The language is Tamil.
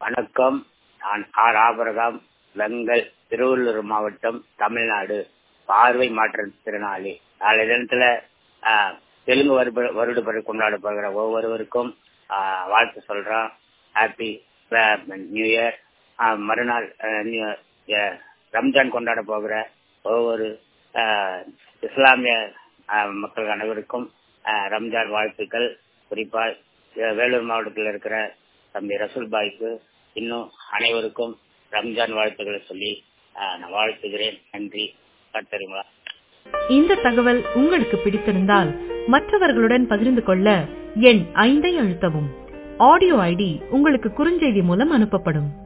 வணக்கம் நான் ஆர் ஆபரகாம் வெங்கல் திருவள்ளூர் மாவட்டம் தமிழ்நாடு பார்வை மாற்றுத்திறனாளி நாளைய தினத்துல ஆஹ், தெலுங்கு வருட வருட பிறகு கொண்டாடப்படுகிற ஒவ்வொருவருக்கும் ஆஹ், வாழ்த்து சொல்றோம் ஹாப்பி நியூ இயர் மறுநாள் ஆஹ், நியூ- ஆஹ், ரம்ஜான் கொண்டாட போகிற ஒவ்வொரு ஆஹ், இஸ்லாமிய ஆஹ், மக்கள் அனைவருக்கும் ஆஹ், ரம்ஜான் வாழ்த்துக்கள் குறிப்பா அஹ், வேலூர் மாவட்டத்தில் இருக்கிற தம்பி ரசூல் பாய்க்கு இன்னும் அனைவருக்கும் ரம்ஜான் வாழ்த்துக்களை சொல்லி ஆஹ், நான் வாழ்த்துகிறேன் நன்றி கட்டறிங்களா இந்த தகவல் உங்களுக்கு பிடித்திருந்தால் மற்றவர்களுடன் பகிர்ந்து கொள்ள எண் ஐந்தை அழுத்தவும் ஆடியோ ஐடி உங்களுக்கு குறுஞ்செய்தி மூலம் அனுப்பப்படும்